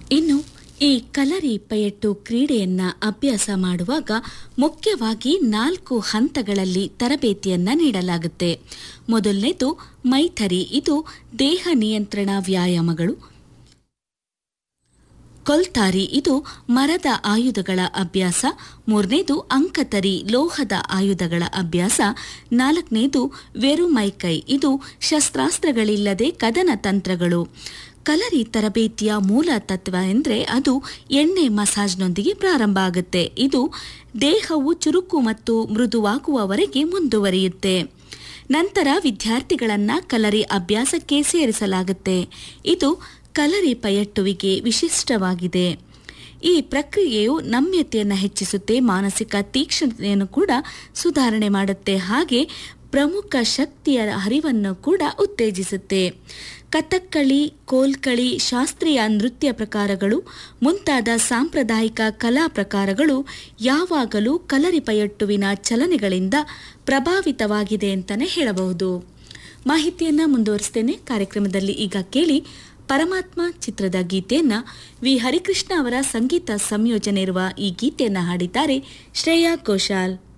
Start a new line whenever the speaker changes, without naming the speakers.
ಇನ್ನು ಈ ಕಲರಿ ಪಯಟ್ಟು ಕ್ರೀಡೆಯನ್ನ ಅಭ್ಯಾಸ ಮಾಡುವಾಗ ಮುಖ್ಯವಾಗಿ ನಾಲ್ಕು ಹಂತಗಳಲ್ಲಿ ತರಬೇತಿಯನ್ನ ನೀಡಲಾಗುತ್ತೆ ಮೊದಲನೇದು ಮೈಥರಿ ಇದು ದೇಹ ನಿಯಂತ್ರಣ ವ್ಯಾಯಾಮಗಳು ಕೊಲ್ತಾರಿ ಇದು ಮರದ ಆಯುಧಗಳ ಅಭ್ಯಾಸ ಮೂರನೇದು ಅಂಕತರಿ ಲೋಹದ ಆಯುಧಗಳ ಅಭ್ಯಾಸ ನಾಲ್ಕನೇದು ವೆರುಮೈಕೈ ಇದು ಶಸ್ತ್ರಾಸ್ತ್ರಗಳಿಲ್ಲದೆ ಕದನ ತಂತ್ರಗಳು ಕಲರಿ ತರಬೇತಿಯ ಮೂಲ ತತ್ವ ಎಂದರೆ ಅದು ಎಣ್ಣೆ ಮಸಾಜ್ನೊಂದಿಗೆ ಪ್ರಾರಂಭ ಆಗುತ್ತೆ ಇದು ದೇಹವು ಚುರುಕು ಮತ್ತು ಮೃದುವಾಗುವವರೆಗೆ ಮುಂದುವರಿಯುತ್ತೆ ನಂತರ ವಿದ್ಯಾರ್ಥಿಗಳನ್ನ ಕಲರಿ ಅಭ್ಯಾಸಕ್ಕೆ ಸೇರಿಸಲಾಗುತ್ತೆ ಇದು ಕಲರಿ ಪಯಟ್ಟುವಿಗೆ ವಿಶಿಷ್ಟವಾಗಿದೆ ಈ ಪ್ರಕ್ರಿಯೆಯು ನಮ್ಯತೆಯನ್ನು ಹೆಚ್ಚಿಸುತ್ತೆ ಮಾನಸಿಕ ತೀಕ್ಷ್ಣತೆಯನ್ನು ಕೂಡ ಸುಧಾರಣೆ ಮಾಡುತ್ತೆ ಹಾಗೆ ಪ್ರಮುಖ ಶಕ್ತಿಯ ಹರಿವನ್ನು ಕೂಡ ಉತ್ತೇಜಿಸುತ್ತೆ ಕಥಕ್ಕಳಿ ಕೋಲ್ಕಳಿ ಶಾಸ್ತ್ರೀಯ ನೃತ್ಯ ಪ್ರಕಾರಗಳು ಮುಂತಾದ ಸಾಂಪ್ರದಾಯಿಕ ಕಲಾ ಪ್ರಕಾರಗಳು ಯಾವಾಗಲೂ ಕಲರಿ ಪಯಟ್ಟುವಿನ ಚಲನೆಗಳಿಂದ ಪ್ರಭಾವಿತವಾಗಿದೆ ಅಂತಲೇ ಹೇಳಬಹುದು ಮಾಹಿತಿಯನ್ನ ಮುಂದುವರಿಸ್ತೇನೆ ಕಾರ್ಯಕ್ರಮದಲ್ಲಿ ಈಗ ಕೇಳಿ ಪರಮಾತ್ಮ ಚಿತ್ರದ ಗೀತೆಯನ್ನ ವಿ ಹರಿಕೃಷ್ಣ ಅವರ ಸಂಗೀತ ಸಂಯೋಜನೆ ಇರುವ ಈ ಗೀತೆಯನ್ನ ಹಾಡಿದ್ದಾರೆ ಶ್ರೇಯಾ ಘೋಷಾಲ್